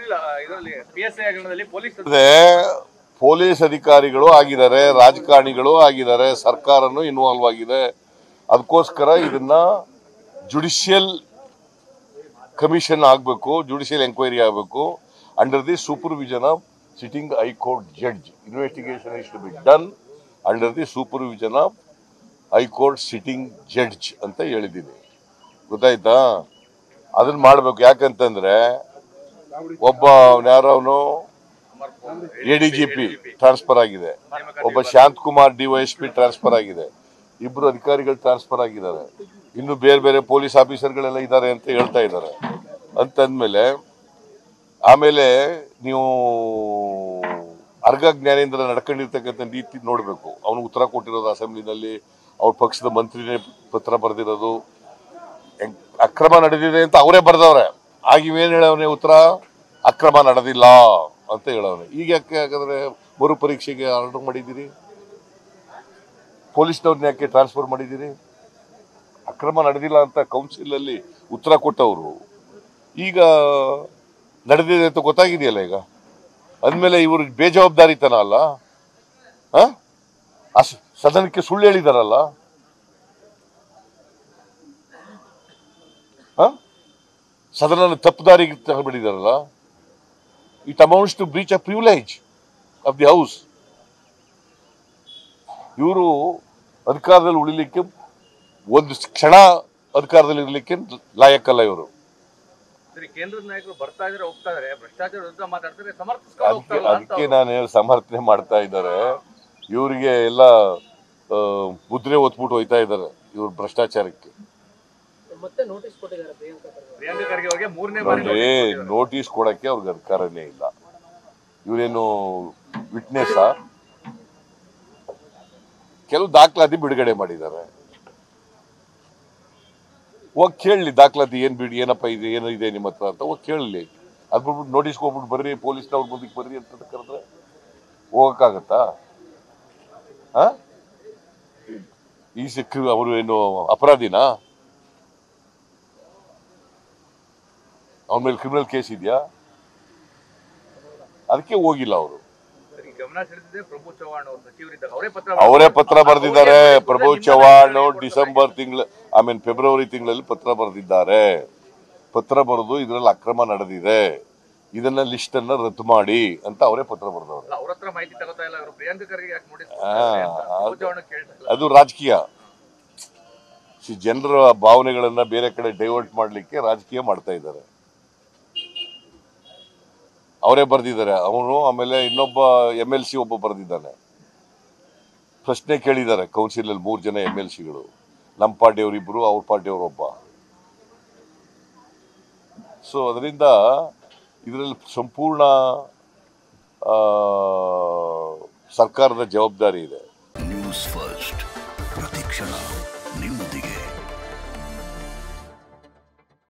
ಇದರಲ್ಲಿ P S I ಹಗರಣದಲ್ಲಿ police ಇದೆ ಪೊಲೀಸ್ ಅಧಿಕಾರಿಗಳು ಆಗಿದ್ದಾರೆ ರಾಜಕಾರಣಿಗಳು ಆಗಿದ್ದಾರೆ ಸರ್ಕಾರನೂ ಇನ್ವಾಲ್ವ್ ಆಗಿದೆ ಅದಕ್ಕೋಸ್ಕರ ಇದನ್ನ ಜುಡಿಷಿಯಲ್ ಕಮಿಷನ್ ಆಗಬೇಕು ಜುಡಿಷಿಯಲ್ ಎಂಕ್ವೈರಿ ಆಗಬೇಕು under the supervision of sitting high court judge investigation is to be done under the supervision of high court sitting judge ಅಂತ ಹೇಳಿದ್ದೀನಿ ಗೊತ್ತಾಯ್ತಾ ಅದನ್ನ ಮಾಡಬೇಕು ಯಾಕಂತಂದ್ರೆ ಒಬ್ಬ ಯಾರೋ ಅವನು ಎಡಿಜಿಪಿ ಟ್ರಾನ್ಸ್ಫರ್ ಆಗಿದೆ ಒಬ್ಬ ಶಾಂತಕುಮಾರ್ ಡಿವೈಎಸ್ಪಿ ಟ್ರಾನ್ಸ್ಫರ್ ಆಗಿದೆ ಇಬ್ರು ಅಧಿಕಾರಿಗಳು ಟ್ರಾನ್ಸ್ಫರ್ ಆಗಿದ್ದಾರೆ ಇನ್ನು ಬೇರೆ ಬೇರೆ ಪೊಲೀಸ್ ಆಫೀಸರ್ಗಳೆಲ್ಲ ಇದ್ದಾರೆ ಅಂತ ಹೇಳ್ತಾ ಇದ್ದಾರೆ ಅಂತಂದ್ಮೇಲೆ ಆಮೇಲೆ ನೀವು ಅರ್ಗ ಜ್ಞಾನೇಂದ್ರ ನಡ್ಕೊಂಡಿರ್ತಕ್ಕಂಥ ನೀತಿ ನೋಡಬೇಕು ಅವನು ಉತ್ತರ ಕೊಟ್ಟಿರೋದು ಅಸೆಂಬ್ಲಿನಲ್ಲಿ ಅವ್ರ ಪಕ್ಷದ ಮಂತ್ರಿನೇ ಪತ್ರ ಬರೆದಿರೋದು ಹೆಂಗ್- ಅಕ್ರಮ ನಡೆದಿದೆ ಅಂತ ಅವರೇ ಬರ್ದವ್ರೆ ಆಗ ಇವೇನ್ ಹೇಳವನೆ ಉತ್ತರ ಅಕ್ರಮ ನಡೆದಿಲ್ಲ ಅಂತ ಹೇಳವನೆ ಈಗ ಯಾಕೆ ಹಾಗಾದ್ರೆ ಮರು ಪರೀಕ್ಷೆಗೆ ಆರ್ಡರ್ ಮಾಡಿದ್ದೀರಿ ಪೊಲೀಸ್ನವ್ರನ್ನ ಯಾಕೆ ಟ್ರಾನ್ಸ್ಫರ್ ಮಾಡಿದ್ದೀರಿ ಅಕ್ರಮ ನಡೆದಿಲ್ಲ ಅಂತ ಕೌನ್ಸಿಲ್ ಅಲ್ಲಿ ಉತ್ತರ ಕೊಟ್ಟವರು ಈಗ ನಡೆದಿದೆ ಅಂತ ಗೊತ್ತಾಗಿದೆಯಲ್ಲ ಈಗ ಅಂದಮೇಲೆ ಇವರು ಬೇಜವಾಬ್ದಾರಿತನ ಅಲ್ಲ ಆ? ಆ ಸ- ಸದನಕ್ಕೆ ಸುಳ್ಳು ಹೇಳಿದಾರಲ್ಲ ಆ? ಸದನ ತಪ್ಪುದಾರಿಗೆ ತಗೊಂಡ್ಬಿಟ್ಟಿದಾರಲ್ಲ it amounts to breach a privilege of the house ಇವರು ಅಧಿಕಾರದಲ್ಲಿ ಉಳಿಲಿಕ್ಕೆ ಒಂದು ಕ್ಷಣ ಅಧಿಕಾರದಲ್ಲಿ ಇರಲಿಕ್ಕೆ ಲಾಯಕ್ಕಲ್ಲ ಇವರು ಸರಿ ಕೇಂದ್ರದ ನಾಯಕರು ಬರ್ತಾ ಇದಾರೆ ಹೋಗ್ತಾ ಇದಾರೆ ಭ್ರಷ್ಟಾಚಾರ ವಿರುದ್ಧ ಮಾತಾಡ್ತಾರೆ ಸಮರ್ಥಿಸ್ಕೊಂಡು ಅದಕ್ಕೆ ಹೋಗ್ತಾರಲ್ಲ ಅಂತ ಅದಕ್ಕೆ ನಾನು ಹೇಳಿ ಸಮರ್ಥನೆ ಮಾಡ್ತಾ ಇದ್ದಾರೆ ಇವರಿಗೆ ಎಲ್ಲ ಆ, ಮುದ್ರೆ ಒತ್ಬಿಟ್ಟು ಹೋಯ್ತಾ ಇದ್ದಾರೆ ಇವ್ರು ಭ್ರಷ್ಟಾಚಾರಕ್ಕೆ ಮತ್ತೆ ನೋಟಿಸ್ ಕೊಟ್ಟಿದ್ದಾರೆ ಪ್ರಿಯಾಂಕಾ ಖರ್ಗೆ ಪ್ರಿಯಾಂಕಾ ಖರ್ಗೆ ಅವರಿಗೆ ಮೂರನೇ ಬಾರಿ ನೋಡ್ರಿ notice ಕೊಟ್ಟಿದ್ದಾರೆ. ನೋಟಿಸ್ ಕೊಡಕ್ಕೆ ಅವ್ರಿಗೆ ಅಧಿಕಾರನೇ ಇಲ್ಲ ಇವರೇನು ವಿಟ್ನೆಸ್ ಕೆಲವು ದಾಖಲಾತಿ ಬಿಡುಗಡೆ ಮಾಡಿದ್ದಾರೆ ಹೋಗಿ ಕೇಳಲಿ ದಾಖಲಾತಿ ಏನ್ ಬಿಡಿ ಏನಪ್ಪ ಇದೆ ಏನು ಇದೆ ನಿಮ್ಮ ಹತ್ರ ಅಂತ ಹೋಗಿ ಕೇಳಲಿ ಅದ್ ಬಿಟ್ಬಿಟ್ಟು ನೋಟಿಸ್ ಹೋಗ್ಬಿಟ್ಟು ಬರ್ರಿ ಪೊಲೀಸ್ನವ್ರ ಮುಂದಕ್ಕೆ ಬರ್ರಿ ಅಂತ ಕರೆದ್ರೆ ಹೋಗಕ್ಕಾಗತ್ತಾ ಆ ಈ ಸಿಕ್ಕ ಅವರು ಏನು ಅಪರಾಧಿನಾ ಅವನ ಮೇಲೆ ಕ್ರಿಮಿನಲ್ ಕೇಸ್ ಇದೆಯಾ ಅದಕ್ಕೆ ಹೋಗಿಲ್ಲ ಅವರು ಸರಿ ಗಮನ ಸೆಳೆದಿದೆ ಪ್ರಭು ಚವ್ಹಾಣ್ ಅವರು ಸಚಿವರಿದ್ದಾಗ ಅವರೇ ಪತ್ರ ಅವರೇ ಪತ್ರ ಬರೆದಿದ್ದಾರೆ ಅವ್ರಿಗೆ ಪ್ರಭು ನಿಮ್ಮ ಚವ್ಹಾಣ್ ನಾಯಕರು ಡಿಸೆಂಬರ್ ತಿಂಗಳ ಐ ಮೀನ್ ಫೆಬ್ರವರಿ ತಿಂಗಳಲ್ಲಿ ಪತ್ರ ಬರೆದಿದ್ದಾರೆ ಪತ್ರ ಬರೆದು ಇದರಲ್ಲಿ ಅಕ್ರಮ ನಡೆದಿದೆ ಇದನ್ನ ಲಿಸ್ಟ್ ಅನ್ನ ರದ್ದು ಮಾಡಿ ಅಂತ ಅವರೇ ಪತ್ರ ಬರೆದವರು ಅಲ್ಲ, ಅವ್ರ ಹತ್ರ ಮಾಹಿತಿ ತಗೋತಾ ಇಲ್ಲ ಅವರು ಪ್ರಿಯಾಂಕಾ ಖರ್ಗೆ ಯಾಕೆ ನೋಟಿಸ್ ಆ, ಪ್ರಭು ಚವ್ಹಾಣ್ ಕೇಳ್ತಾ ಇಲ್ಲ ಅದು ರಾಜಕೀಯ ಸಿ ಜನರ ಭಾವನೆಗಳನ್ನ ಬೇರೆ ಕಡೆ ಡೈವರ್ಟ್ ಮಾಡ್ಲಿಕ್ಕೆ ರಾಜಕೀಯ ಮಾಡ್ತಾ ಇದ್ದಾರೆ ಅವರೇ ಬರೆದಿದ್ದಾರೆ ಅವನು ಆಮೇಲೆ ಇನ್ನೊಬ್ಬ ಎಮ್ ಎಲ್ ಸಿ ಒಬ್ಬ ಬರೆದಿದ್ದಾನೆ ಪ್ರಶ್ನೆ ಕೇಳಿದ್ದಾರೆ ಕೌನ್ಸಿಲ್ ಅಲ್ಲಿ ಮೂರು ಜನ ಎಮ್ ಎಲ್ ಸಿಗಳು ನಮ್ಮ ಪಾರ್ಟಿಯವರಿಬ್ರು ಅವ್ರ ಪಾರ್ಟಿಯವರೊಬ್ಬ ಸೊ ಅದರಿಂದ ಇದರಲ್ಲಿ ಸಂಪೂರ್ಣ ಆ, ಸರ್ಕಾರದ ಜವಾಬ್ದಾರಿ ಇದೆ ನ್ಯೂಸ್ ಫಸ್ಟ್ ಪ್ರತಿಕ್ಷಣ ನಿಮ್ಮೊಂದಿಗೆ